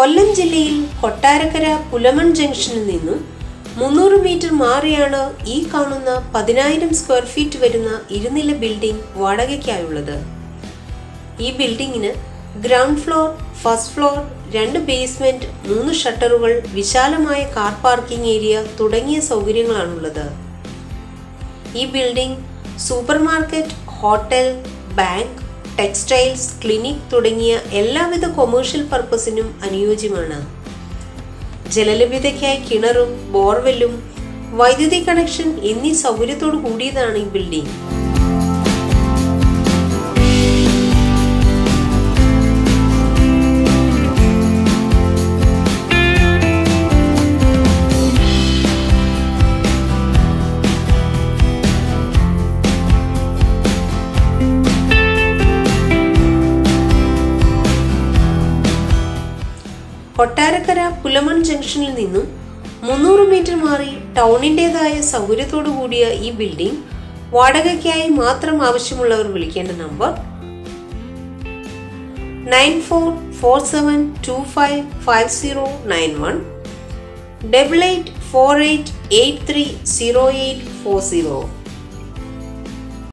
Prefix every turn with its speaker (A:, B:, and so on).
A: കൊല്ലം ജില്ലയിൽ കൊട്ടാരക്കര പുലമൺ ജംഗ്ഷനിൽ നിന്നും മുന്നൂറ് മീറ്റർ മാറിയാണ് ഈ കാണുന്ന പതിനായിരം സ്ക്വയർ ഫീറ്റ് വരുന്ന ഇരുനില ബിൽഡിംഗ് വാടകയ്ക്കായുള്ളത് ഈ ബിൽഡിങ്ങിന് ഗ്രൗണ്ട് ഫ്ലോർ ഫസ്റ്റ് ഫ്ലോർ രണ്ട് ബേസ്മെന്റ് മൂന്ന് ഷട്ടറുകൾ വിശാലമായ കാർ പാർക്കിംഗ് ഏരിയ തുടങ്ങിയ സൗകര്യങ്ങളാണുള്ളത് ഈ building super market hotel bank textiles clinic തുടങ്ങിയ എല്ലാവിധ കൊമേഴ്ഷ്യൽ പർപ്പസിനും അനുയോജ്യമാണ് ജലലഭ്യതയ്ക്കായി കിണറും ബോർവെല്ലും വൈദ്യുതി കണക്ഷൻ എന്നീ സൗകര്യത്തോടു കൂടിയതാണ് ഈ ബിൽഡിംഗ് കൊട്ടാരക്കര പുലമൺ ജംഗ്ഷനിൽ നിന്നും മുന്നൂറ് മീറ്റർ മാറി ടൗണിൻ്റെതായ സൗകര്യത്തോടു കൂടിയ ഈ ബിൽഡിംഗ് വാടകയ്ക്കായി മാത്രം ആവശ്യമുള്ളവർ വിളിക്കേണ്ട number nine four four seven two five five zero nine one double eight four eight eight three zero eight four zero